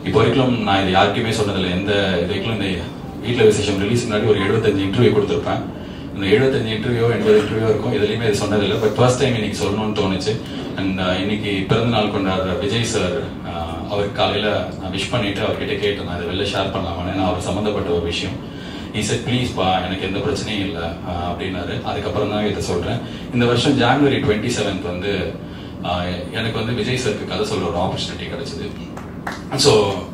இப்போ வரைக்கும் நான் இது யார்கிட்டயுமே சொன்னதில்லை எந்த இது வரைக்கும் இந்த வீட்டில் விசேஷம் ரிலீஸ் முன்னாடி ஒரு எழுபத்தஞ்சு இன்டர்வியூ கொடுத்துருப்பேன் இந்த எழுபத்தஞ்சு இன்டர்வியூ எண்பது இன்டர்வியூ இருக்கும் எதுலையுமே இது சொன்னதில்லை பட் ஃபர்ஸ்ட் டைம் இன்னைக்கு சொல்லணும்னு தோணுச்சு அண்ட் இன்னைக்கு பிறந்த நாள் கொண்டாடுற விஜய் சார் அவர் காலையில நான் விஷ் பண்ணிட்டு அவர்கிட்ட கேட்டேன் நான் இதை வெளில ஷேர் பண்ணலாமான்னு ஏன்னா அவர் சம்மந்தப்பட்ட ஒரு விஷயம் ஈ செட் ப்ளீஸ் பா எனக்கு எந்த பிரச்சனையும் இல்லை அப்படின்னாரு அதுக்கப்புறம் தான் இதை சொல்றேன் இந்த வருஷம் ஜான்வரி டுவெண்ட்டி செவன்த் வந்து ஆஹ், எனக்கு வந்து விஜய் சாருக்கு கதை சொல்ற ஒரு ஆப்பர்ச்சுனிட்டி கிடைச்சது ஸோ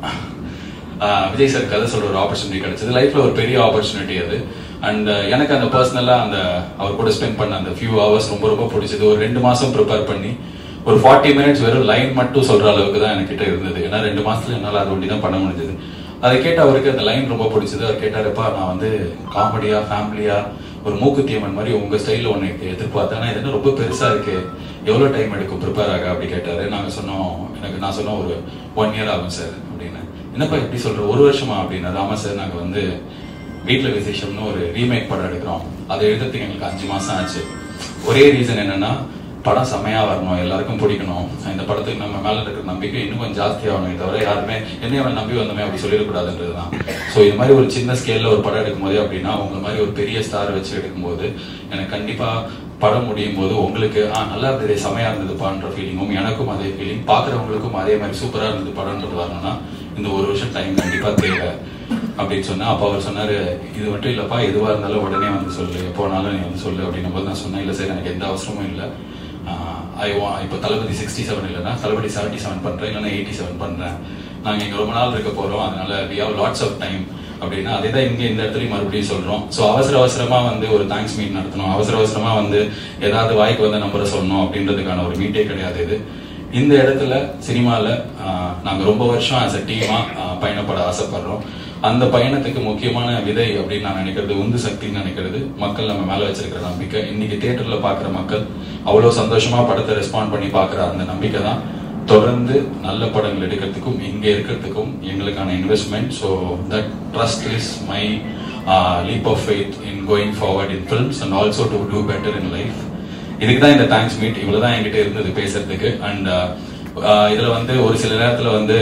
விஜய் சார் கதை சொல்ற ஒரு ஆப்பர்ச்சுனிட்டி கிடைச்சது லைஃப்ல ஒரு பெரிய ஆப்பர்ச்சுனிட்டி அது அண்ட் எனக்கு அந்த பர்சனலா அந்த அவர் கூட ஸ்பெண்ட் பண்ண அந்த ஃபியூ ஹவர்ஸ் ரொம்ப ரொம்ப பிடிச்சது ஒரு ரெண்டு மாசம் ப்ரிப்பேர் பண்ணி ஒரு ஃபார்ட்டி மினிட்ஸ் வெறும் லைன் மட்டும் சொல்ற அளவுக்கு தான் என்கிட்ட இருந்தது ஏன்னா ரெண்டு மாசத்துல என்னால அது ஒண்டி தான் பண்ண முடிஞ்சது அதை கேட்டு அவருக்கு அந்த லைன் ரொம்ப பிடிச்சது அவர் கேட்டாருப்பா நான் வந்து காமெடியா ஃபேமிலியா ஒரு மூக்குத்தியம்மன் மாதிரி உங்க ஸ்டைல்ல ஒன்னு எதிர்பார்த்தேன் ஆனா இது என்ன ரொம்ப பெருசா இருக்கு எவ்வளவு டைம் எடுக்கும் ப்ரிப்பேர் ஆக அப்படி கேட்டாரு நாங்க சொன்னோம் எனக்கு நான் சொன்னோம் ஒரு ஒன் இயர் ஆகும் சார் அப்படின்னு என்னப்பா எப்படி சொல்ற ஒரு வருஷமா அப்படின்னாரு ஆமா சார் நாங்க வந்து வீட்ல விசேஷம்னு ஒரு ரீமேக் படம் எடுக்கிறோம் அதை எழுதுறதுக்கு எங்களுக்கு அஞ்சு மாசம் ஆச்சு ஒரே ரீசன் என்னன்னா படம் செமையா வரணும் எல்லாருக்கும் பிடிக்கணும் இந்த படத்துக்கு நம்ம மேல இருக்கிற நம்பிக்கை இன்னும் கொஞ்சம் ஜாஸ்தி ஆகணும் தவிர யாருமே என்ன அவன் நம்பி வந்தோமே அப்படி சொல்லிடக்கூடாதுன்றதுதான் ஸோ இது மாதிரி ஒரு சின்ன ஸ்கேல்ல ஒரு படம் எடுக்கும்போது அப்படின்னா உங்க மாதிரி ஒரு பெரிய ஸ்டார் வச்சு எடுக்கும்போது எனக்கு கண்டிப்பா படம் முடியும் போது உங்களுக்கு ஆ நல்லா இருந்தது செமையா இருந்ததுப்பான்ற ஃபீலிங்கும் எனக்கும் அதே ஃபீலிங் பாக்குறவங்களுக்கும் அதே மாதிரி சூப்பரா இருந்தது படம்ன்றது வரணும்னா இந்த ஒரு வருஷம் டைம் கண்டிப்பா தேவை அப்படின்னு சொன்னா அப்ப அவர் சொன்னாரு இது மட்டும் இல்லப்பா எதுவா இருந்தாலும் உடனே வந்து சொல்லு எப்போனாலும் நீ வந்து சொல்லு அப்படின்னும் போது நான் சொன்னேன் இல்ல சார் எனக்கு எந்த அவசரமும் இல்லை ஐ வா இப்போ தளபதி சிக்ஸ்டி செவன் இல்லைன்னா தளபதி செவன்டி செவன் பண்றேன் இல்லைன்னா எயிட்டி செவன் பண்றேன் நாங்க இங்க ரொம்ப நாள் இருக்க போறோம் அதனால we have lots of time அப்படின்னா அதே தான் இங்க இந்த இடத்துலயும் மறுபடியும் சொல்றோம் ஸோ அவசர அவசரமா வந்து ஒரு தேங்க்ஸ் மீட் நடத்தணும் அவசர அவசரமா வந்து ஏதாவது வாய்க்கு வந்த நம்பரை சொல்லணும் அப்படின்றதுக்கான ஒரு மீட்டே கிடையாது இது இந்த இடத்துல சினிமால ஆஹ், நாங்க ரொம்ப வருஷம் ஆஸ் அ டீமா பயணப்பட ஆசைப்படுறோம் அந்த பயணத்துக்கு முக்கியமான விதை அப்படின்னு நான் நினைக்கிறது உந்து சக்தின்னு நினைக்கிறது மக்கள் நம்ம மேல வச்சிருக்கிற நம்பிக்கை இன்னைக்கு தியேட்டர்ல பாக்குற மக்கள் அவ்வளவு சந்தோஷமா படத்தை ரெஸ்பாண்ட் பண்ணி பாக்குற அந்த நம்பிக்கை தான் தொடர்ந்து நல்ல படங்கள் எடுக்கிறதுக்கும் இங்க இருக்கிறதுக்கும் எங்களுக்கான investment so that trust is my leap of faith in going forward in films and also to do better in life இதுக்கு தான் இந்த தேங்க்ஸ் மீட் இவ்வளவுதான் என்கிட்ட இருந்தது பேசுறதுக்கு அண்ட் இதுல வந்து ஒரு சில நேரத்துல வந்து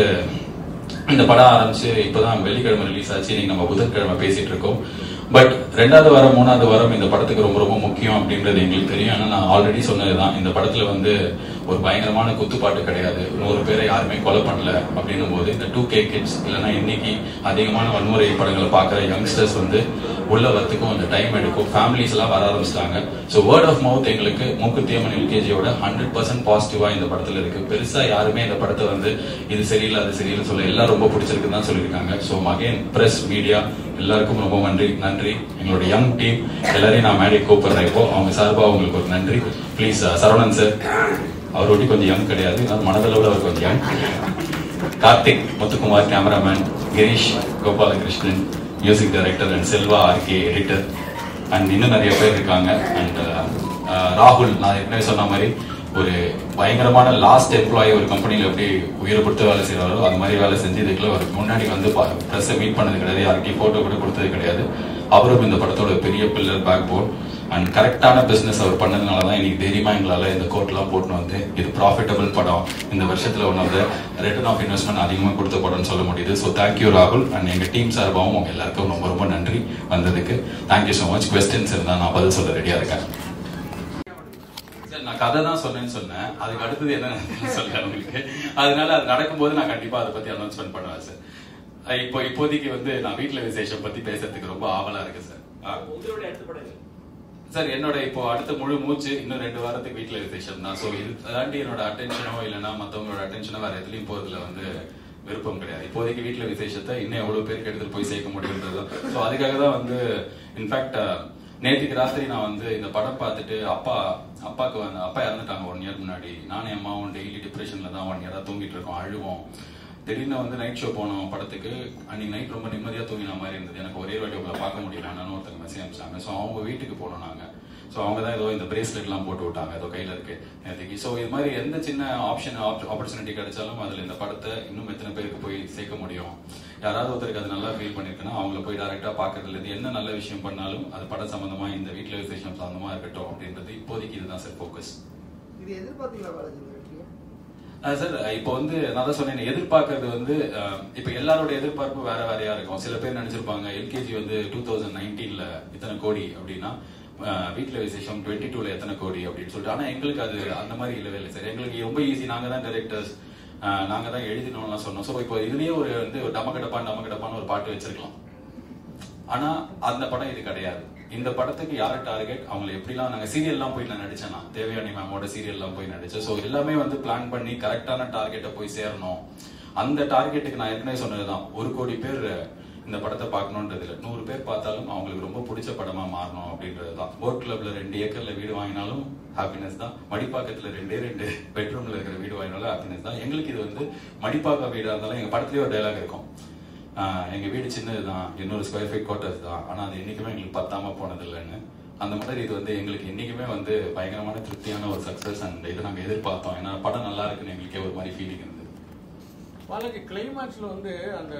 இந்த படம் ஆரம்பிச்சு இப்பதான் வெள்ளிக்கிழமை ரிலீஸ் ஆச்சு இன்னைக்கு நம்ம புதன்கிழமை பேசிட்டு இருக்கோம் பட் ரெண்டாவது வாரம் மூணாவது வாரம் இந்த படத்துக்கு ரொம்ப ரொம்ப முக்கியம் அப்படின்றது எங்களுக்கு தெரியும் ஆனா நான் ஆல்ரெடி சொன்னதுதான் இந்த படத்துல வந்து ஒரு பயங்கரமான குத்துப்பாட்டு கிடையாது நூறு பேரை யாருமே கொலை பண்ணல அப்படின்னும் போது இந்த டூ கே கிட்ஸ் இல்லைன்னா இன்னைக்கு அதிகமான வன்முறை படங்களை பார்க்குற யங்ஸ்டர்ஸ் வந்து உள்ள வரத்துக்கும் அந்த டைம் எடுக்கும் ஃபேமிலிஸ் எல்லாம் வர ஆரம்பிச்சிட்டாங்க ஸோ வேர்ட் ஆஃப் மவுத் எங்களுக்கு மூக்குத்தியம்மன் எல்கேஜியோட ஹண்ட்ரட் பர்சன்ட் பாசிட்டிவா இந்த படத்துல இருக்கு பெருசா யாருமே இந்த படத்தை வந்து இது சரியில்லை அது சரியில்லை சொல்ல எல்லாம் ரொம்ப பிடிச்சிருக்குன்னு தான் சொல்லியிருக்காங்க ஸோ அகைன் பிரஸ் மீடியா எல்லாருக்கும் ரொம்ப நன்றி நன்றி எங்களோட யங் டீம் எல்லாரையும் நான் மேடை கூப்பிடுறேன் இப்போ அவங்க சார்பா உங்களுக்கு ஒரு நன்றி ப்ளீஸ் சரவணன் சார் அவர் ஒட்டி கொஞ்சம் யங் கிடையாது இருந்தாலும் மனதளவில் அவர் கொஞ்சம் young Karthik Muthukumar cameraman Girish Gopalakrishnan music director and Selva RK editor and இன்னும் நிறைய பேர் இருக்காங்க அண்ட் ராகுல் நான் ஏற்கனவே சொன்ன மாதிரி ஒரு பயங்கரமான லாஸ்ட் எம்ப்ளாயி ஒரு கம்பெனியில் எப்படி உயிரை கொடுத்து வேலை செய்கிறாரோ அது மாதிரி வேலை செஞ்சு இதுக்குள்ள ஒரு முன்னாடி வந்து ப்ரெஸ்ஸை மீட் பண்ணது கிடையாது யாருக்கும் ஃபோட்டோ கூட கொடுத்தது கிடையாது அவரும் இந்த படத்தோட பெரிய பில்லர் பேக் போர்ட் அண்ட் கரெக்டான பிசினஸ் அவர் பண்ணதுனால தான் இன்னைக்கு தைரியமா எங்களால இந்த கோர்ட்லாம் போட்டு வந்து இது ப்ராஃபிட்டபிள் படம் இந்த வருஷத்துல one of the return of investment அதிகமாக கொடுத்த படம்னு சொல்ல முடியுது ஸோ தேங்க்யூ ராகுல் அண்ட் எங்க டீம் சார்பாகவும் உங்க எல்லாருக்கும் ரொம்ப ரொம்ப நன்றி வந்ததுக்கு தேங்க்யூ ஸோ மச் கொஸ்டின்ஸ் இருந்தால் நான் பதில் சொல்ல ரெடியா இருக்கேன் சார், நான் கதை தான் சொன்னேன்னு சொன்னேன் அதுக்கு அடுத்தது என்ன நடக்குதுன்னு சொல்றேன் உங்களுக்கு அதனால அது நடக்கும்போது நான் கண்டிப்பா அதை பத்தி அனௌன்ஸ்மெண்ட் பண்ணுவேன் சார் அஹ் இப்போ இப்போதைக்கு வந்து நான் வீட்ல விசேஷம் பத்தி பேசுறதுக்கு ரொம்ப ஆவலா இருக்கு சார் ஆ. உங்களோட அடுத்த படம் இது. சார் என்னோட இப்போ அடுத்த முழு மூச்சு இன்னும் ரெண்டு வாரத்துக்கு வீட்ல விசேஷம் தான் ஸோ இது தாண்டி என்னோட அட்டென்ஷனோ இல்லைன்னா மத்தவங்களோட அட்டென்ஷனோ வேற எதுலயும் போறதுல வந்து விருப்பம் கிடையாது இப்போதைக்கு வீட்ல விசேஷத்தை இன்னும் எவ்வளவு பேருக்கு எடுத்துட்டு போய் சேர்க்க முடியுன்றது ஸோ அதுக்காக தான் வந்து இன்ஃபேக்ட் நேற்றுக்கு ராத்திரி நான் வந்து இந்த படம் பார்த்துட்டு அப்பா அப்பாவுக்கு வந்து அப்பா இறந்துட்டாங்க ஒன் இயர் முன்னாடி நானும் என் அம்மாவும் டெய்லி டிப்ரெஷன்ல தான் ஒன் இயரா தூங்கிட்டு இருக்கோம் அழுவோம் திடீர்னு வந்து நைட் ஷோ போனோம் படத்துக்கு அன்னைக்கு நைட் ரொம்ப நிம்மதியா தூங்கின மாதிரி இருந்தது எனக்கு ஒரே வாட்டி உங்களை பார்க்க முடியல நானும் ஒருத்தங்க மெசேஜ் அனுப்பிச்சாங்க ஸோ அவங்க வீட்டுக்கு போனோம் நாங்க ஸோ அவங்க தான் ஏதோ இந்த பிரேஸ்லெட் எல்லாம் போட்டு விட்டாங்க ஏதோ கையில இருக்கு நேற்றுக்கு ஸோ இது மாதிரி எந்த சின்ன ஆப்ஷன் ஆப்பர்ச்சுனிட்டி கிடைச்சாலும் அதுல இந்த படத்தை இன்னும் எத்தனை பேருக்கு போய் சேர்க்க முடியும் யாராவது ஒருத்தருக்கு அது நல்லா ஃபீல் பண்ணிருக்குன்னா அவங்கள போய் டைரக்டா பாக்குறதுல இருந்து என்ன நல்ல விஷயம் பண்ணாலும் அது படம் சம்பந்தமா இந்த வீட்ல விசேஷம் சம்பந்தமா இருக்கட்டும் அப்படின்றது இப்போதைக்கு இதுதான் சார் ஃபோக்கஸ் இது எதிர்பார்த்தீங்களா பாலாஜி இந்த வெற்றியை சார் இப்போ வந்து நான் தான் சொன்னேன் எதிர்பார்க்கறது வந்து அஹ், இப்போ எல்லாரோட எதிர்பார்ப்பு வேற வேறையா இருக்கும் சில பேர் நினைச்சிருப்பாங்க எல்கேஜி வந்து டூ தௌசண்ட் நைன்டீன்ல இத்தனை கோடி அப்படின்னா அஹ், வீட்ல விசேஷம் டுவெண்ட்டி டூல எத்தனை கோடி அப்படின்னு சொல்லிட்டு ஆனா எங்களுக்கு அது அந்த மாதிரி இல்லவே இல்லை சார் எங்களுக்கு ரொம்ப ஈஸி நாங்க தான் டைரக்டர்ஸ் நாங்க தான் எழுதினோம்லாம் சொன்னோம் ஸோ இப்போ இதுலயே ஒரு வந்து ஒரு டமக்கடப்பான் டமக்கடப்பான்னு ஒரு பாட்டு வச்சிருக்கலாம் ஆனா அந்த படம் இது கிடையாது இந்த படத்துக்கு யார டார்கெட் அவங்களை எப்படிலாம் நாங்க சீரியல்லாம் போய் நான் நடிச்சேன் நான் தேவயானி மேமோட சீரியல்லாம் போய் நடிச்சேன் ஸோ எல்லாமே வந்து பிளான் பண்ணி கரெக்டான டார்கெட்டை போய் சேரணும் அந்த டார்கெட்டுக்கு நான் ஏற்கனவே சொன்னதுதான் ஒரு கோடி பேர் இந்த படத்தை பார்க்கணுன்றது இல்லை நூறு பேர் பார்த்தாலும் அவங்களுக்கு ரொம்ப பிடிச்ச படமா மாறணும் அப்படின்றது தான் போட் கிளப்ல ரெண்டு ஏக்கர்ல வீடு வாங்கினாலும் ஹாப்பினஸ் தான் மடிப்பாக்கத்துல ரெண்டே ரெண்டு பெட்ரூம்ல இருக்கிற வீடு வாங்கினாலும் ஹாப்பினஸ் தான் எங்களுக்கு இது வந்து மடிப்பாக்க வீடா இருந்தாலும் எங்க படத்துலயே ஒரு டைலாக் இருக்கும் ஆஹ் எங்க வீடு சின்னதுதான் எண்ணூறு ஸ்கொயர் ஃபீட் குவார்டர்ஸ் தான் ஆனா அது என்னைக்குமே எங்களுக்கு பத்தாம போனது இல்லைன்னு அந்த மாதிரி இது வந்து எங்களுக்கு என்னைக்குமே வந்து பயங்கரமான திருப்தியான ஒரு சக்சஸ் அண்ட் இதை நாங்க எதிர்பார்த்தோம் ஏன்னா படம் நல்லா இருக்குன்னு எங்களுக்கே ஒரு மாதிரி ஃபீலிங் இருந்தது பாலாஜி கிளைமேக்ஸ்ல வந்து அந்த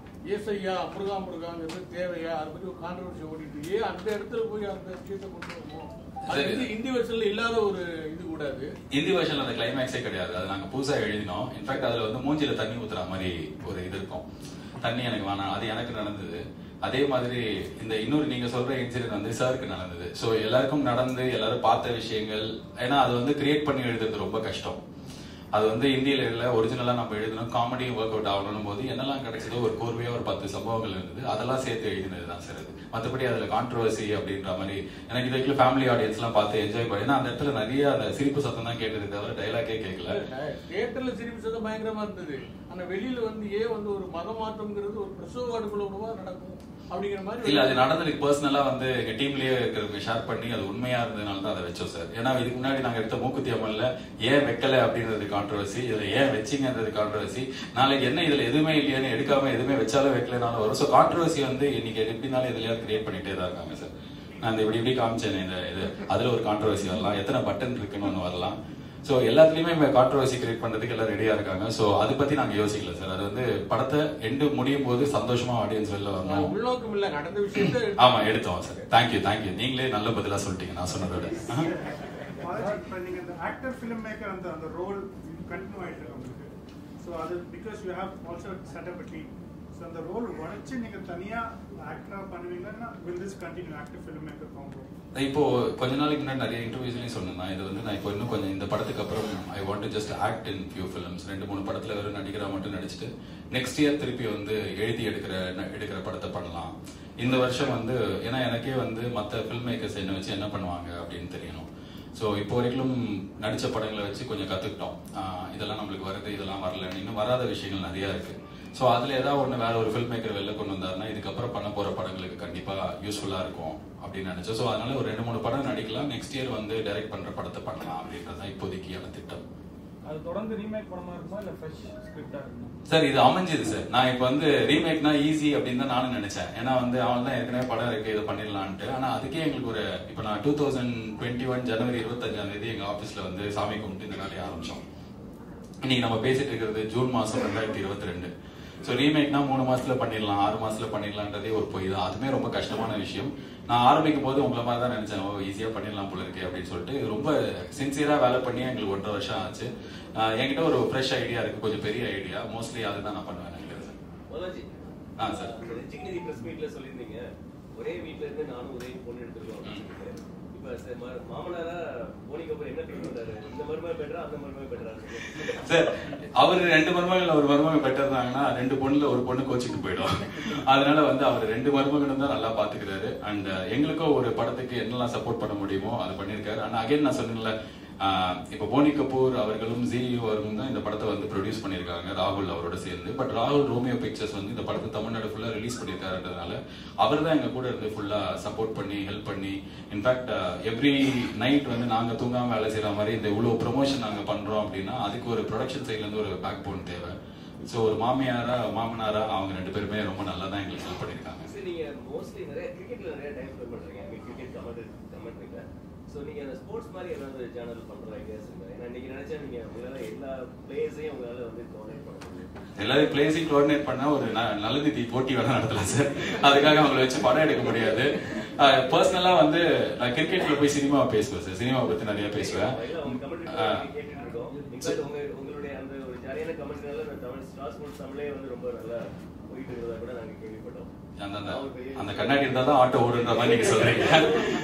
ஏசையா முருகா முருகாங்கிறது தேவையா அதை பத்தி ஒரு கான்ட்ரவர்சி ஓடிட்டு இருக்கு. ஏன் அந்த இடத்துல போய் அந்த விஷயத்தை கொண்டு வரணும் அது சரி. வந்து இந்தி வருஷன்ல இல்லாத ஒரு இது கூட அது இந்தி வருஷன்ல அந்த கிளைமேக்ஸே கிடையாது அது நாங்க புதுசா எழுதினோம் இன்ஃபேக்ட் அதுல வந்து மூஞ்சில தண்ணி ஊத்துற மாதிரி ஒரு இது இருக்கும் தண்ணி எனக்கு வேணாம் அது எனக்கு நடந்தது அதே மாதிரி இந்த இன்னொரு நீங்க சொல்ற இன்சிடென்ட் வந்து சாருக்கு நடந்தது சோ எல்லாருக்கும் நடந்து எல்லாரும் பார்த்த விஷயங்கள் ஏன்னா அது வந்து கிரியேட் பண்ணி எழுதுறது ரொம்ப கஷ்டம் அது வந்து இந்தியில இல்ல ஒரிஜினலா நம்ம எழுதணும் காமெடியும் ஒர்க் அவுட் ஆகணும் போது என்னெல்லாம் கிடைச்சதோ ஒரு கோர்வையா ஒரு பத்து சம்பவங்கள் இருந்தது அதெல்லாம் சேர்த்து எழுதினது தான் சார் அது மற்றபடி அதுல கான்ட்ரவர்சி அப்படின்ற மாதிரி எனக்கு இதுக்கு ஃபேமிலி ஆடியன்ஸ் எல்லாம் பார்த்து என்ஜாய் பண்ணி ஏன்னா அந்த இடத்துல நிறைய அந்த சிரிப்பு சத்தம் தான் கேட்டது தவிர டைலாக்கே கேட்கல தியேட்டர்ல சிரிப்பு சத்தம் பயங்கரமா இருந்தது ஆனா வெளியில வந்து ஏன் வந்து ஒரு மத மாற்றம்ங்கிறது ஒரு பிரசவ வார்டுக்குள்ள நடக்கும் அப்படிங்கிற மாதிரி இல்ல அது நடந்தது பர்சனலா வந்து எங்க டீம்லயே இருக்கிறவங்க ஷேர் பண்ணி அது உண்மையா இருந்ததுனால தான் அதை வச்சோம் சார் ஏன்னா இதுக்கு முன்னாடி நாங்க எடுத்த மூக்குத்தி அமல்ல ஏன் வைக்கல அப்படின்றது கான்ட்ரவர்சி இதுல ஏன் வச்சிங்கன்றது கான்ட்ரவர்சி நாளைக்கு என்ன இதுல எதுவுமே இல்லையான்னு எடுக்காம எதுவுமே வச்சாலும் வைக்கலனாலும் வரும் ஸோ கான்ட்ரவர்சி வந்து இன்னைக்கு எப்படினாலும் இதுலயாவது கிரியேட் பண்ணிட்டே தான் இருக்காங்க சார் நான் இந்த இப்படி இப்படி காமிச்சேன் இந்த இது அதுல ஒரு கான்ட்ரவர்சி வரலாம் எத்தனை பட்டன் இருக்குன்னு ஒன்று வரலாம் ஸோ எல்லாத்துலயுமே இப்போ கான்ட்ரவர்சி கிரியேட் பண்றதுக்கு எல்லாம் ரெடியா இருக்காங்க ஸோ அதை பத்தி நாங்க யோசிக்கல சார் அது வந்து படத்தை எண்டு முடியும் போது சந்தோஷமா ஆடியன்ஸ் வெளில அது வரணும் உள்நோக்கம் இல்ல நடந்த விஷயத்த ஆமா எடுத்தோம் சார் தேங்க்யூ தேங்க்யூ நீங்களே நல்ல பதிலா சொல்லிட்டீங்க நான் சொன்னதோட ஆஹா. பாலாஜி, இப்ப நீங்க இந்த ஆக்டர் ஃபிலிம் மேக்கர் அந்த அந்த ரோல் கண்டினியூ ஆயிட்டு இருக்கு உங்களுக்கு ஸோ அது because you have also set up a team so அந்த ரோல் உடச்சு நீங்க தனியா ஆக்டரா பண்ணுவீங்கன்னா will this continue actor film maker combo இப்போ கொஞ்ச நாளைக்கு முன்னாடி நிறைய இன்டர்வியூஸ்லயும் சொன்னேன் நான் இது வந்து நான் இப்போ இன்னும் கொஞ்சம் இந்த படத்துக்கு அப்புறம் I want to just act in few films ரெண்டு மூணு படத்துல வெறும் நடிக்கிறா மட்டும் நடிச்சுட்டு நெக்ஸ்ட் இயர் திருப்பி வந்து எழுதி எடுக்கிற ந- எடுக்கிற படத்தை பண்ணலாம் இந்த வருஷம் வந்து ஏன்னா எனக்கே வந்து மற்ற ஃபில்ம் மேக்கர்ஸ் என்ன வச்சு என்ன பண்ணுவாங்க அப்படின்னு தெரியணும் ஸோ இப்போ வரைக்கும் நடிச்ச படங்களை வச்சு கொஞ்சம் கத்துக்கிட்டோம் ஆஹ் இதெல்லாம் நம்மளுக்கு வருது இதெல்லாம் வரலன்னு இன்னும் வராத விஷயங்கள் நிறைய இருக்கு ஸோ அதுல ஏதாவது ஒன்று வேற ஒரு ஃபில்ம் மேக்கர் வெளில கொண்டு வந்தாருன்னா இதுக்கப்புறம் பண்ண போற படங்களுக்கு கண்டிப்பா யூஸ்ஃபுல்லா இருக்கும் அப்படின்னு நினைச்சோம் ஸோ அதனால ஒரு ரெண்டு மூணு படம் நடிக்கலாம் நெக்ஸ்ட் இயர் வந்து டைரக்ட் பண்ற படத்தை பண்ணலாம் அப்படின்றது தான் இப்போதைக்கான திட்டம் அது தொடர்ந்து ரீமேக் படமா இருக்குமா இல்ல ஃப்ரெஷ் ஸ்கிரிப்டா இருக்குமா சார் இது அமைஞ்சது சார் நான் இப்போ வந்து ரீமேக்னா ஈஸி அப்படின்னு தான் நானும் நினைச்சேன் ஏன்னா வந்து அவன் தான் ஏற்கனவே படம் இருக்கு இதை பண்ணிடலான்ட்டு ஆனா அதுக்கே எங்களுக்கு ஒரு இப்போ நான் டூ தௌசண்ட் டுவெண்ட்டி ஒன் ஜனவரி இருபத்தஞ்சாம் தேதி எங்க ஆபீஸ்ல வந்து சாமி கும்பிட்டு இந்த வேலையை ஆரம்பிச்சோம் இன்னைக்கு நம்ம பேசிட்டு இருக்கிறது ஜூன் மாசம் ரெண்டாயிரத்தி இருபத்தி ரெண்டு ஸோ ரீமேக்னா மூணு மாசத்துல பண்ணிடலாம் ஆறு மாசத்துல பண்ணிடலான்றதே ஒரு பொய் தான் அதுமே ரொம்ப கஷ்டமான விஷயம் நான் ஆரம்பிக்கும் போது உங்களை மாதிரி தான் நினைச்சேன் ஓ ஈஸியா பண்ணிடலாம் போல இருக்கே அப்படின்னு சொல்லிட்டு ரொம்ப சின்சியரா வேலை பண்ணி எங்களுக்கு ஒன்றரை வருஷம் ஆச்சு ஆஹ் என்கிட்ட ஒரு ஃப்ரெஷ் ஐடியா இருக்கு கொஞ்சம் பெரிய ஐடியா மோஸ்ட்லி அதுதான் நான் பண்ணுவேன் நினைக்கிறேன் சார் பாலாஜி ஆ சார் ரஜினிகாந்த் பிரஸ் மீட்ல சொல்லியிருந்தீங்க ஒரே வீட்ல இருந்து நானும் ஒரே பொண்ணு எடுத்துருக்கோம் அப்படின்னு சொல்லிட்டு. இப்ப ச- மா- மாமனாரா போனிக்கு அப்புறம் என்ன ஃபீல் பண்றாரு இந்த மருமக பெட்டரா அந்த மருமக பெட்டரா சார் அவர் ரெண்டு மருமகள் ஒரு மருமகன் பெட்டர் தாங்கன்னா ரெண்டு பொண்ணுல ஒரு பொண்ணு கோச்சிட்டு போயிடும் அதனால வந்து அவர் ரெண்டு மருமகனும் தான் நல்லா பாத்துக்கிறாரு அண்ட் எங்களுக்கும் ஒரு படத்துக்கு என்னெல்லாம் சப்போர்ட் பண்ண முடியுமோ அது பண்ணிருக்காரு ஆனா அகைன் நான் சொன்னேன்ல ஆஹ் இப்போ போனி கபூர் அவர்களும் ஜியு அவர்களும் தான் இந்த படத்தை வந்து ப்ரொடியூஸ் பண்ணியிருக்காங்க ராகுல் அவரோட சேர்ந்து பட் ராகுல் ரோமியோ பிக்சர்ஸ் வந்து இந்த படத்தை தமிழ்நாடு ஃபுல்லா ரிலீஸ் பண்ணியிருக்காருன்றதுனால அவர் தான் எங்க கூட இருந்து ஃபுல்லா சப்போர்ட் பண்ணி ஹெல்ப் பண்ணி இன்ஃபேக்ட் எவ்ரி நைட் வந்து நாங்க தூங்காம வேலை செய்யற மாதிரி இந்த இவ்வளவு ப்ரொமோஷன் நாங்க பண்றோம் அப்படின்னா அதுக்கு ஒரு ப்ரொடக்ஷன் சைட்ல இருந்து ஒரு பேக் போன் தேவை ஸோ ஒரு மாமியாரா மாமனாரா அவங்க ரெண்டு பேருமே ரொம்ப நல்லா தான் எங்களுக்கு ஹெல்ப் பண்ணியிருக்காங்க சரி நீங்க மோஸ்ட்லி நிறைய கிரிக்கெட்ல நிறைய டைம் ஸ்பெண்ட் பண்றீங்க ஐ மீன் கிரிக்கெட் கமெண்ட் கமெண்ட்ரிங்க ஸோ நீங்க அந்த ஸ்போர்ட்ஸ் மாதிரி ஏதாவது சேனல் பண்ற ஐடியாஸ் இருக்கா ஏன்னா இன்னைக்கு நினைச்சா நீங்க உங்களால எல்லா பிளேயர்ஸையும் உங்களால வந்து கோஆர்டினேட் பண்ண முடியும் எல்லாரும் பிளேஸையும் கோஆர்டினேட் பண்ணா ஒரு ந- நல்ல தீ போட்டி வேணா நடத்தலாம் சார் அதுக்காக அவங்களை வச்சு படம் எடுக்க முடியாது பர்சனலா வந்து நான் கிரிக்கெட்ல போய் சினிமா பேசுவேன் சார் சினிமா பத்தி நிறைய பேசுவேன் இல்ல, உங்க commentary ஆ. கேட்டுட்டு இருக்கோம். In fact, உங்க- உங்களுடைய அந்த கமெண்ட்னால இந்த தமிழ் ஸ்டார் ஸ்போர்ட்ஸ் தமிழே வந்து ரொம்ப நல்லா போயிட்டு இருக்கிறதா கூட நாங்க கேள்விப்பட்டோம் அந்த அந்த அந்த கண்ணாடி இருந்தா தான் ஆட்டோ ஓடுன்ற மாதிரி நீங்க சொல்றீங்க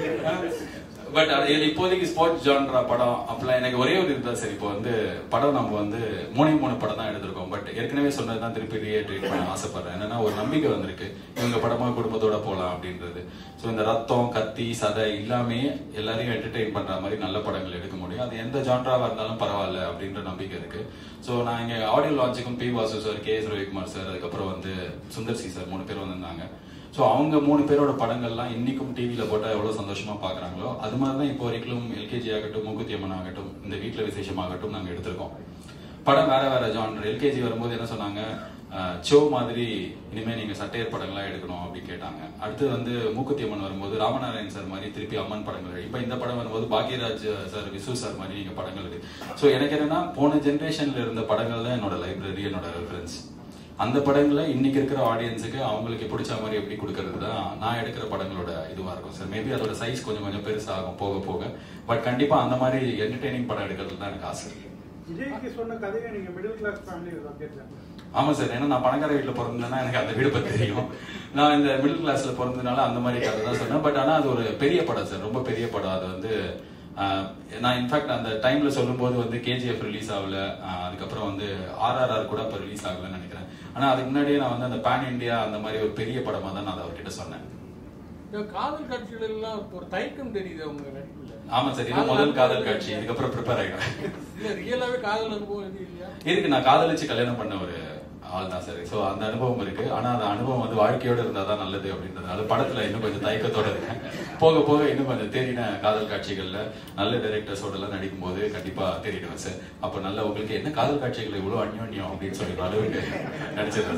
பட் இப்போதைக்கு ஸ்போர்ட்ஸ் ஜான்ரா படம் அப்பெல்லாம் எனக்கு ஒரே ஒரு இருந்தா சரி இப்போ வந்து படம் நம்ம வந்து மூணே மூணு படம் தான் எடுத்திருக்கோம் பட் ஏற்கனவே சொன்னதுதான் திருப்பி ரீஎட்ரேட் பண்ண ஆசைப்படுறேன் என்னன்னா ஒரு நம்பிக்கை வந்திருக்கு இவங்க படமா குடும்பத்தோட போலாம் அப்படின்றது ஸோ இந்த ரத்தம் கத்தி சதை இல்லாமே எல்லாரையும் என்டர்டெயின் பண்ற மாதிரி நல்ல படங்கள் எடுக்க முடியும் அது எந்த ஜான்ராவா இருந்தாலும் பரவாயில்ல அப்படின்ற நம்பிக்கை இருக்கு ஸோ நான் இங்க ஆடியோ லான்ச்சுக்கும் P Vasu sir K S Ravikumar sir அதுக்கப்புறம் வந்து சுந்தர் சி சார் மூணு பேர் வந்திருந்தாங்க ஸோ அவங்க மூணு பேரோட படங்கள்லாம் இன்னைக்கும் டிவியில் போட்டால் எவ்வளோ சந்தோஷமா பார்க்குறாங்களோ அது மாதிரி தான் இப்போ வரைக்கும் எல்கேஜி ஆகட்டும் மூக்குத்தி அம்மன் ஆகட்டும் இந்த வீட்டில் விசேஷமாகட்டும் நாங்கள் எடுத்திருக்கோம் படம் வேற வேற ஜானர் எல்கேஜி வரும்போது என்ன சொன்னாங்க அஹ், சோ மாதிரி இனிமே நீங்க சட்டையர் படங்களா எடுக்கணும் அப்படின்னு கேட்டாங்க அடுத்து வந்து மூக்குத்தி அம்மன் வரும்போது ராமநாராயண் சார் மாதிரி திருப்பி அம்மன் படங்கள் இப்ப இந்த படம் வரும்போது பாக்யராஜ் சார் விசு சார் மாதிரி நீங்க படங்கள் இருக்கு ஸோ எனக்கு என்னன்னா போன ஜென்ரேஷன்ல இருந்த படங்கள் தான் என்னோட லைப்ரரி என்னோட ரெஃபரன்ஸ் அந்த படங்களை இன்னைக்கு இருக்கிற ஆடியன்ஸுக்கு அவங்களுக்கு பிடிச்ச மாதிரி எப்படி கொடுக்கறது தான் நான் எடுக்கிற படங்களோட இதுவா இருக்கும் சார் மேபி அதோட சைஸ் கொஞ்சம் கொஞ்சம் பெருசாகும் போக போக பட் கண்டிப்பா அந்த மாதிரி என்டர்டெய்னிங் படம் எடுக்கிறது தான் எனக்கு ஆசை விஜய்க்கு சொன்ன கதையை நீங்க மிடில் கிளாஸ் ஃபேமிலி கேட்டேன் ஆமா சார் ஏன்னா நான் பணக்கார வீட்டுல பிறந்தேன்னா எனக்கு அந்த வீடு பத்தி தெரியும் நான் இந்த மிடில் கிளாஸ்ல பிறந்ததுனால அந்த மாதிரி கதை தான் சொன்னேன் பட் ஆனா அது ஒரு பெரிய படம் சார் ரொம்ப பெரிய படம் அது வந்து ஆஹ், நான் இன்ஃபேக்ட் அந்த டைம்ல சொல்லும்போது வந்து கேஜிஎஃப் ரிலீஸ் ஆகல ஆஹ், அதுக்கப்புறம் வந்து ஆர்ஆர்ஆர் கூட இப்போ ரிலீஸ் ஆகலன்னு நினைக்கிறேன் ஆனா அதுக்கு முன்னாடியே நான் வந்து அந்த பேன் இந்தியா அந்த மாதிரி ஒரு பெரிய படமா தான் நான் அதை அவர்கிட்ட சொன்னேன் இந்த காதல் காட்சிகள் எல்லாம் ஒரு தயக்கம் தெரியுது அவங்க நடிப்புல ஆமா சார் இது முதல் காதல் காட்சி இதுக்கப்புறம் ப்ரிப்பேர் ஆகிடும் இல்ல ரியலாவே காதல் அனுபவம் எதுவும் இல்லையா இருக்கு நான் காதலிச்சு கல்யாணம் பண்ண ஒரு ஆள் தான் சார் ஸோ அந்த அனுபவம் இருக்கு ஆனா அந்த அனுபவம் வந்து வாழ்க்கையோட இருந்தா தான் நல்லது அப்படின்றதுனால படத்துல இன்னும் கொஞ்சம் தயக்கத்தோட இருக்கேன் போக போக இன்னும் கொஞ்சம் தேடின காதல் காட்சிகள்ல நல்ல டைரக்டர்ஸோட எல்லாம் நடிக்கும் போது கண்டிப்பா தேடிடுவேன் சார் அப்ப நல்ல உங்களுக்கு என்ன காதல் காட்சிகள் இவ்வளவு அந்யோன்யம் அப்படின்னு சொல்லிடுற அளவுக்கு நடிச்சிருக்கேன்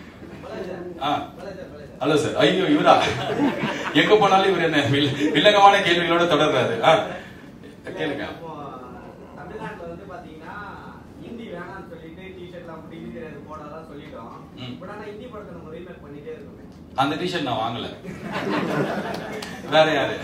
சார் ஆ ஹலோ சார் ஐயோ இவரா எங்க போனாலும் இவர் என்ன வில்- வில்லங்கமான கேள்விகளோட தொடர்றாரு ஆ கேளுங்க அப்போ தமிழ்நாட்டுல வந்து பாத்தீங்கன்னா ஹிந்தி வேணாம்னு சொல்லிட்டு டிஷர்ட்லாம் அப்படி இருக்கிறது போடாதான் சொல்லிட்டோம் ம். பட் ஆனா ஹிந்தி படத்தை நம்ம ரீமேக் பண்ணிட்டே இருக்கோமே அந்த டிஷர்ட் நான் வாங்கல வேற யாரு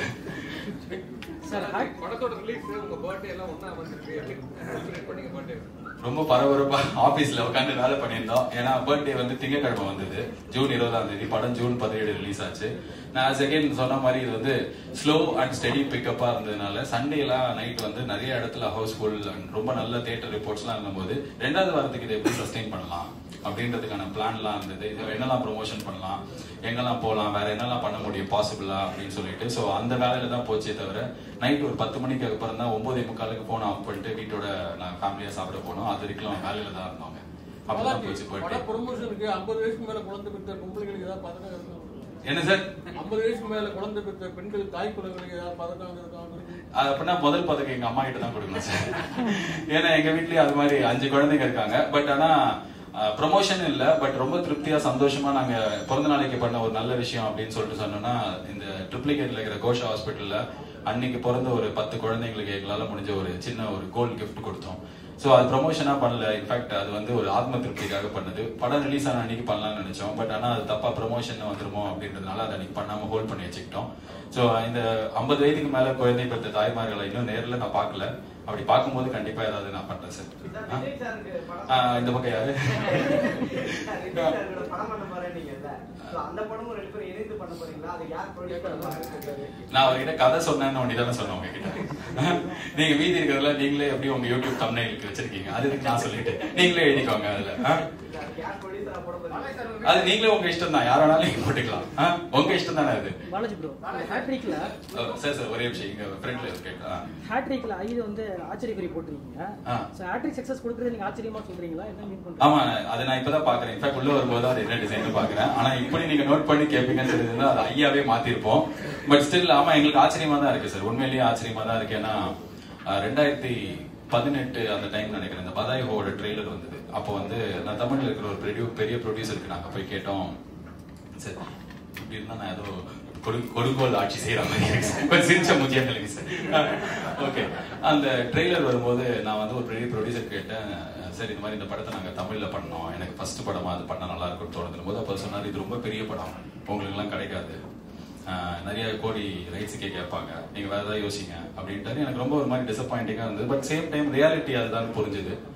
சார் படத்தோட ரிலீஸ் உங்க பர்த்டே எல்லாம் ஒண்ணா வந்திருக்கு எப்படி celebrate பண்ணீங்க பர்த்டே ரொம்ப பரபரப்பா ஆபீஸ்ல உட்காந்து வேலை பண்ணியிருந்தோம் ஏன்னா பர்த்டே வந்து திங்கக்கிழமை வந்தது ஜூன் இருபதாம் தேதி படம் ஜூன் பதினேழு ரிலீஸ் ஆச்சு நான் செகண்ட் சொன்ன மாதிரி இது வந்து ஸ்லோ அண்ட் ஸ்டெடி பிக்கப்பா இருந்ததுனால சண்டேலாம் நைட் வந்து நிறைய இடத்துல ஹவுஸ்ஃபுல் அண்ட் ரொம்ப நல்ல தியேட்டர் ரிப்போர்ட்ஸ்லாம் இருந்தபோது ரெண்டாவது வாரத்துக்கு இதை எப்படி சஸ்டெயின் பண்ணலாம் அப்படின்றதுக்கான பிளான்லாம் இருந்தது இது என்னெல்லாம் ப்ரொமோஷன் பண்ணலாம் எங்கெல்லாம் போகலாம் வேற என்னெல்லாம் பண்ண முடியும் பாசிபிளா அப்படின்னு சொல்லிட்டு ஸோ அந்த வேலையில தான் போச்சே தவிர நைட் ஒரு பத்து மணிக்கு அப்புறம் தான் ஒன்பதே முக்காலுக்கு போன் ஆஃப் பண்ணிட்டு வீட்டோட நான் ஃபேமிலியா சாப்பிட போனோம் அது வரைக்கும் வேலையில தான் இருந்தோங்க அப்பதான் போச்சு பட பர்த்டே ப்ரொமோஷனுக்கு ஐம்பது வயசுக்கு மேல குழந்தை பெற்ற பொம்பளைகளுக்கு ஏதாவது பதக்கம் இருக்கா என்ன சார் ஐம்பது வயசுக்கு மேல குழந்தை பெற்ற பெண்கள் தாய் குலங்களுக்கு ஏதாவது பதக்கம் இருக்கா அது அப்படின்னா முதல் பதக்கம் எங்க அம்மா கிட்ட தான் கொடுக்கணும் சார் ஏன்னா எங்க வீட்லயே அது மாதிரி அஞ்சு குழந்தைங்க இருக்காங்க பட் ஆனா ப்ரொமோஷன் இல்ல பட் ரொம்ப திருப்தியா சந்தோஷமா நாங்க பிறந்த நாளைக்கு பண்ண ஒரு நல்ல விஷயம் அப்படின்னு சொல்லிட்டு சொன்னோம்னா இந்த ட்ரிப்ளிகேட்ல இருக்கிற கோஷா ஹாஸ்பிட்டல்ல அன்னைக்கு பிறந்த ஒரு பத்து குழந்தைங்களுக்கு எங்களால முடிஞ்ச ஒரு சின்ன ஒரு கோல்ட் கிஃப்ட் கொடுத்தோம் ஸோ அது ப்ரொமோஷனா பண்ணல இன்ஃபேக்ட் அது வந்து ஒரு ஆத்ம திருப்திக்காக பண்ணது படம் ரிலீஸ் ஆன அன்னைக்கு பண்ணலாம்னு நினைச்சோம் பட் ஆனா அது தப்பா ப்ரொமோஷன் வந்துருமோ அப்படின்றதுனால அதை அன்னைக்கு பண்ணாம ஹோல்ட் பண்ணி வச்சுக்கிட்டோம் ஸோ இந்த ஐம்பது வயதுக்கு மேல குழந்தை பெற்ற தாய்மார்களை இன்னும் நேர்ல நான் பார்க்கல அப்படி பார்க்கும்போது கண்டிப்பா ஏதாவது நான் பண்றேன் சார் சார், விஜய் சாருக்கு படம் ஆ, இந்த பக்கம் யாரு விஜய் சாரோட படம் பண்ண போறேன் நீங்கல்ல So, அந்த படமும் ரெண்டு பேரும் இணைந்து பண்ண போறீங்களா அது யார் ப்ரொடியூஸ் பண்ணுவாங்க நான் அவர்கிட்ட கதை சொன்னேன்னு ஒண்டி தானே சொன்னேன் உங்ககிட்ட நீங்க மீதி இருக்கிறதுல நீங்களே எப்படி உங்க யூடியூப் தம்ப்நெயிலுக்கு வச்சிருக்கீங்க அது இதுக்கு நான் சொல்லிட்டு நீங்களே எழுதிக்கோங்க அதுல ஆ? அதுக்கு யார் ப்ரொடியூசரா போட போறீங்க அது நீங்களே உங்க இஷ்டம் தான் யார் வேணாலும் நீங்க போட்டுக்கலாம் ஆ? உங்க இஷ்டம் தானே அது பாலாஜி ப்ரோ ஹேட்ரிக்ல ஓ, சரி சார் ஒரே நிமிஷம் இங்க ஃப்ரெண்ட்ல கேட்டா ஹேட்ரிக்ல ஐது வந்து ஆச்சரியக்குறி போட்டிருக்கீங்க ஆ. ஸோ ஹேட்ரிக் சக்சஸ் கொடுக்குறது நீங்க ஆச்சரியமா சொல்றீங்களா என்ன மீன் பண்றீங்க ஆமா அதை நான் இப்பதான் பாக்குறேன் இன்ஃபேக்ட் உள்ள வரும்போது அது என்ன டிசைன் பாக்குறேன் ஆனா இப்படி நீங்க நோட் பண்ணி கேட்பீங்கன்னு தெரிஞ்சதுன்னா அது ஐயாவே மாத்திருப்போம் பட் ஸ்டில் ஆமா எங்களுக்கு ஆச்சரியமா தான் இருக்கு சார் உண்மையிலேயே ஆச்சரியமா தான் இருக்கு ஏன்னா அஹ், ரெண்டாயிரத்தி பதினெட்டு அந்த டைம் நினைக்கிறேன் இந்த பதாய் ஹோவோட ட்ரெய்லர் வந்தது அப்போ வந்து நான் தமிழ்ல இருக்கிற ஒரு பெரிய பெரிய ப்ரொடியூசருக்கு நாங்க போய் கேட்டோம் சரி இப்படி இருந்தா நான் ஏதோ கொடு கொடுங்கோல் ஆட்சி செய்யற மாதிரி இருக்கு சார். கொஞ்சம் சிரிச்ச முக்கியம் இல்லைங்க சார் ஓகே அந்த ட்ரெய்லர் வரும்போது நான் வந்து ஒரு பெரிய ப்ரொடியூசர் கேட்டேன் சரி இந்த மாதிரி இந்த படத்தை நாங்க தமிழ்ல பண்ணோம் எனக்கு ஃபர்ஸ்ட் படமா அது பண்ணா நல்லா இருக்கும்னு தோணுது போது அப்போ சொன்னார் இது ரொம்ப பெரிய படம் உங்களுக்கு எல்லாம் கிடைக்காது ஆஹ் நிறைய கோடி ரைட்ஸுக்கே கேட்பாங்க நீங்க வேற ஏதாவது யோசிங்க அப்படின்ட்டு எனக்கு ரொம்ப ஒரு மாதிரி டிசப்பாயிண்டிங்கா இருந்தது பட் சேம் டைம் ரியாலிட்டி அதுதான் புரிஞ்சுது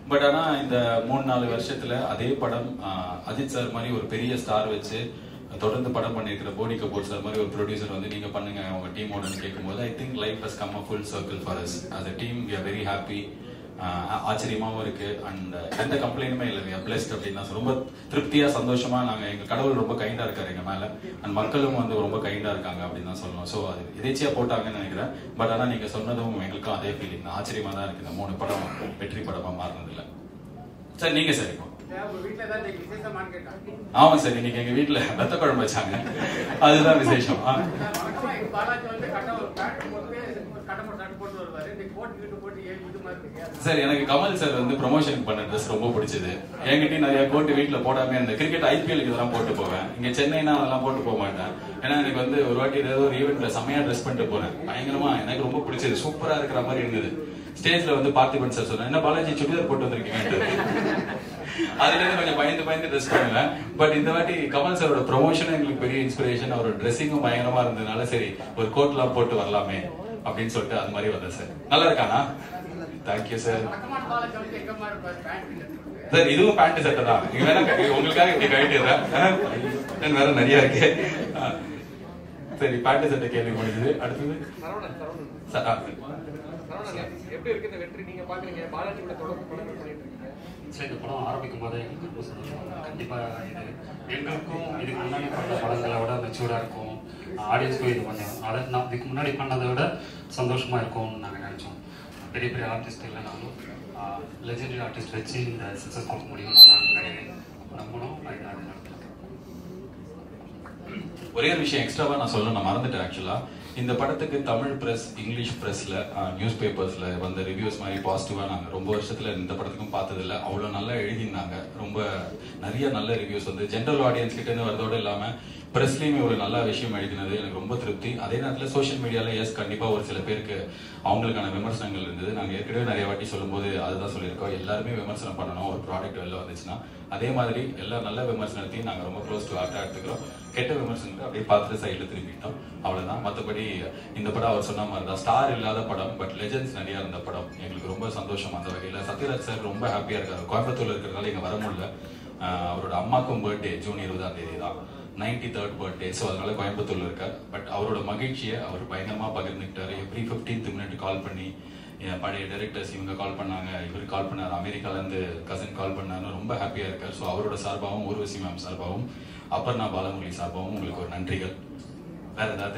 பட் ஆனா இந்த மூணு நாலு வருஷத்துல அதே படம் ஆஹ், அஜித் சார் மாதிரி ஒரு பெரிய ஸ்டார் வச்சு தொடர்ந்து படம் பண்ணியிருக்கிற போனி கபூர் சார் மாதிரி ஒரு ப்ரொடியூசர் வந்து நீங்க பண்ணுங்க உங்க டீமோடன்னு கேட்கும்போது I think life has come a full circle for us as a team we are very happy ஆச்சரியமாவும் இருக்கு அண்ட் எந்த கம்ப்ளைண்ட்டுமே இல்லை we are blessed அப்படின்னு தான் சொல்ல- ரொம்ப திருப்தியா சந்தோஷமா நாங்க எங்க கடவுள் ரொம்ப கைண்டா இருக்காரு எங்க மேல அண்ட் மக்களும் வந்து ரொம்ப கைண்டா இருக்காங்க அப்படின்னு தான் சொல்லணும் ஸோ அது எதேச்சியா போட்டாங்கன்னு நினைக்கிறேன் பட் ஆனா நீங்க சொன்னதும் எங்களுக்கும் அதே ஃபீலிங் தான் ஆச்சரியமா தான் இருக்கு இந்த மூணு படம் வெற்றி படமா மாறினது இல்ல சார் நீங்க சார் இப்போ வீட்டுல தான் விசேஷமானு கேட்டாங்க ஆமா சார் இன்னைக்கு எங்க வீட்ல வெத்த குழம்பு வச்சாங்க அதுதான் விசேஷம் ஆ. வழக்கமா எங்க பாலாஜி வந்து கட்ட ஒரு பேண்ட் போட்டு ஒரு கட்ட போட்டு சட்டை போட்டு வருவாரு இந்த கோட் கிட்ட போட்டு ஏன் இது மாதிரி இருக்கு சார் எனக்கு கமல் சார் வந்து ப்ரொமோஷன் பண்ண ட்ரெஸ் ரொம்ப பிடிச்சது என்கிட்டயும் நிறைய கோட்டு வீட்ல போடாம இந்த கிரிக்கெட் ஐபிஎலுக்கு இதெல்லாம் போட்டு போவேன் இங்க சென்னைனா அதெல்லாம் போட்டு போக மாட்டேன் ஏன்னா எனக்கு வந்து ஒரு வாட்டி ஏதோ ஒரு ஈவெண்ட்ல செமையா ட்ரெஸ் பண்ணிட்டு போறேன் பயங்கரமா எனக்கு ரொம்ப பிடிச்சது சூப்பரா இருக்கிற மாதிரி இருந்தது ஸ்டேஜ்ல வந்து பார்த்திபன் சார் சொன்னேன் என்ன பாலாஜி சுடிதார் போட்டு வந்திருக்கீங்க அதுல இருந்து கொஞ்சம் பயந்து பயந்து ட்ரெஸ் பண்ணுவேன் பட் இந்த வாட்டி கமல் சாரோட ப்ரொமோஷன் எங்களுக்கு பெரிய இன்ஸ்பிரேஷன் அவரோட ட்ரெஸ்ஸிங்கும் பயங்கரமா இருந்ததுனால சரி ஒரு கோட்லாம் போட்டு வரலாமே அப்படின்னு சொல்லிட்டு அது மாதிரி வந்தேன் சார் நல்லா இருக்கானா தேங்க்யூ சார் வழக்கமான பாலாஜி வந்து எங்க மாதிரி இருப்பாரு பேண்ட் சார் இதுவும் பேண்ட் சட்டை தான் நீங்க வேணா கட்டி- உங்களுக்காக இப்படி கட்டிடுறேன் வேற நிறைய இருக்கு ஆ. சரி பேண்ட் சட்டை கேள்வி முடிஞ்சது அடுத்தது சரவணன் சரவணன் சார், ஆ. சரவணன் எப்படி இருக்கு இந்த வெற்றி நீங்க பாக்குறீங்க பாலாஜி கூட தொடர்பு படங்கள் பண்ணிட்டு இருக்கீங்க சரி இந்த படம் ஆரம்பிக்கும் போதே எங்களுக்கு ரொம்ப சந்தோஷம் கண்டிப்பா இது எங்களுக்கும் இதுக்கு முன்னாடி பண்ண படங்களை விட மெச்சூர்டா இருக்கும் ஆடியன்ஸ்க்கும் இது பண்ணோம் அதை நான் இதுக்கு முன்னாடி பண்ணதை விட சந்தோஷமா இருக்கும்னு நாங்கள் நினைச்சோம் பெரிய பெரிய ஆர்டிஸ்ட் இல்லைனாலும் லெஜெண்டரி ஆர்டிஸ்ட் வச்சு இந்த சக்ஸஸ் கொடுக்க முடியும்னு நாங்கள் நினைக்கிறேன் நம்மளும் அது அது நடக்கும் ஒரே ஒரு விஷயம் எக்ஸ்ட்ராவா நான் சொல்ல நான் மறந்துட்டேன் ஆக்சுவலா இந்த படத்துக்கு தமிழ் பிரஸ் இங்கிலீஷ் பிரஸ்ல நியூஸ் பேப்பர்ஸ்ல வந்த ரிவ்யூஸ் மாதிரி பாசிட்டிவா நாங்க ரொம்ப வருஷத்துல இந்த படத்துக்கும் பார்த்ததில்ல அவ்வளவு நல்லா எழுதியிருந்தாங்க ரொம்ப நிறைய நல்ல ரிவ்யூஸ் வந்து ஜென்ரல் ஆடியன்ஸ் கிட்ட இருந்து வரதோட இல்லாம பிரஸ்லயுமே ஒரு நல்ல விஷயம் எழுதினது எனக்கு ரொம்ப திருப்தி அதே நேரத்துல சோஷியல் மீடியால எஸ் கண்டிப்பா ஒரு சில பேருக்கு அவங்களுக்கான விமர்சனங்கள் இருந்தது நாங்க ஏற்கனவே நிறைய வாட்டி சொல்லும்போது அதுதான் சொல்லியிருக்கோம் எல்லாருமே விமர்சனம் பண்ணணும் ஒரு ப்ராடக்ட் வெளில வந்துச்சுன்னா அதே மாதிரி எல்லா நல்ல விமர்சனத்தையும் நாங்க ரொம்ப க்ளோஸ் டு ஹார்ட்டா எடுத்துக்கிறோம் கெட்ட விமர்சனத்தை அப்படியே பார்த்துட்டு சைடில் திரும்பிட்டோம் அவ்வளவுதான் மற்றபடி இந்த படம் அவர் சொன்ன மாதிரி தான் ஸ்டார் இல்லாத படம் பட் லெஜெண்ட்ஸ் நிறைய இருந்த படம் எங்களுக்கு ரொம்ப சந்தோஷம் அந்த வகையில சத்யராஜ் சார் ரொம்ப ஹாப்பியா இருக்காரு கோயம்புத்தூர்ல இருக்கிறதுனால இங்க வர முடியல ஆஹ் அவரோட அம்மாக்கும் பர்த்டே ஜூன் இருபதாம் தேதி தான் நைன்டி தேர்ட் பர்த்டே ஸோ அதனால கோயம்புத்தூர்ல இருக்கார் பட் அவரோட மகிழ்ச்சியை அவர் பயங்கரமா பகிர்ந்துக்கிட்டாரு எவ்ரி ஃபிஃப்டீன்த் மினிட் கால் பண்ணி என் பழைய டைரக்டர்ஸ் இவங்க கால் பண்ணாங்க இவர் கால் பண்ணாரு அமெரிக்கால இருந்து கசின் கால் பண்ணாரு ரொம்ப ஹாப்பியா இருக்காரு ஸோ அவரோட சார்பாகவும் ஊர்வசி மேம் சார்பாகவும் அபர்ணா பாலமுரளி சார்பாகவும் உங்களுக்கு ஒரு நன்றிகள் வேற ஏதாவது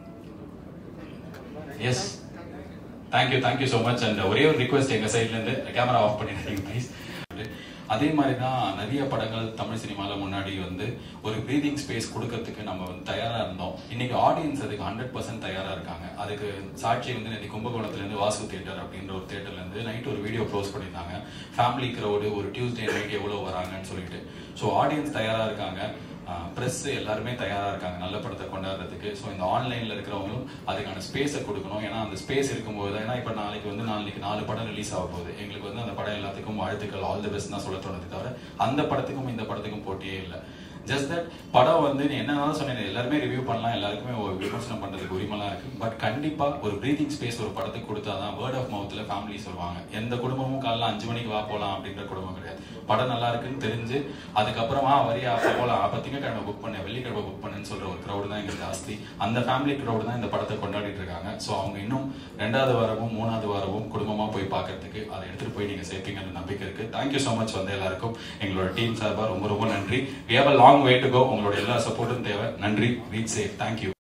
yes thank you thank you so much and ஒரே ஒரு ரிக்வெஸ்ட் எங்க சைட்ல இருந்து கேமரா ஆஃப் பண்ணிடுறீங்க ப்ளீஸ் அதே மாதிரி தான் நிறைய படங்கள் தமிழ் சினிமால முன்னாடி வந்து ஒரு ப்ரீதிங் ஸ்பேஸ் கொடுக்கறதுக்கு நம்ம வந்து தயாரா இருந்தோம் இன்னைக்கு ஆடியன்ஸ் அதுக்கு ஹண்ட்ரட் பர்சன்ட் தயாரா இருக்காங்க அதுக்கு சாட்சி வந்து நேற்று கும்பகோணத்துல இருந்து வாசு தியேட்டர் அப்படின்ற ஒரு தியேட்டர்ல இருந்து நைட் ஒரு வீடியோ க்ளோஸ் பண்ணியிருந்தாங்க ஃபேமிலி க்ரௌடு ஒரு டியூஸ்டே நைட் எவ்வளவு வராங்கன்னு சொல்லிட்டு ஸோ ஆடியன்ஸ் தயாரா இருக்காங்க ப்ரெஸ் எல்லாருமே தயாரா இருக்காங்க நல்ல படத்தை கொண்டாடுறதுக்கு ஸோ இந்த ஆன்லைன்ல இருக்கிறவங்களும் அதுக்கான ஸ்பேஸை கொடுக்கணும் ஏன்னா அந்த ஸ்பேஸ் இருக்கும்போது தான் ஏன்னா இப்போ நாளைக்கு வந்து நாளைக்கு நாலு படம் ரிலீஸ் ஆக போகுது எங்களுக்கு வந்து அந்த படம் எல்லாத்துக்கும் வாழ்த்துக்கள் ஆல் தி பெஸ்ட் தான் சொல்ல தோணுது தவிர அந்த படத்துக்கும் இந்த படத்துக்கும் போட்டியே இல்லை ஜஸ்ட் தட் படம் வந்து நீ என்னன்னாலும் சொன்னேன் எல்லாருமே ரிவ்யூ பண்ணலாம் எல்லாருக்குமே ஒரு விமர்சனம் பண்றதுக்கு உரிமைலாம் இருக்கு பட் கண்டிப்பா ஒரு ப்ரீதிங் ஸ்பேஸ் ஒரு படத்துக்கு கொடுத்தாதான் வேர்ட் ஆஃப் மவுத்ல ஃபேமிலி சொல்லுவாங்க எந்த குடும்பமும் காலைல அஞ்சு மணிக்கு வா போலாம் அப்படின்ற குடும்பம் கிடையாது படம் நல்லா இருக்குன்னு தெரிஞ்சு அதுக்கப்புறமா வரியா அப்ப போலாம் அப்ப திங்கக்கிழமை புக் பண்ண வெள்ளிக்கிழமை புக் பண்ணுன்னு சொல்ற ஒரு க்ரௌடு தான் இங்க ஜாஸ்தி அந்த ஃபேமிலி க்ரௌடு தான் இந்த படத்தை கொண்டாடிட்டு இருக்காங்க ஸோ அவங்க இன்னும் ரெண்டாவது வாரமும் மூணாவது வாரமும் குடும்பமா போய் பார்க்கறதுக்கு அதை எடுத்துட்டு போய் நீங்க சேர்ப்பீங்கன்னு நம்பிக்கை இருக்கு தேங்க்யூ ஸோ மச் வந்து எல்லாருக்கும் எங்களோட டீம் சார்பா ரொம்ப ரொம்ப நன்றி we have a long way to go உங்களோட எல்லா சப்போர்ட்டும் தேவை நன்றி ரீச் சேஃப் தேங்க்யூ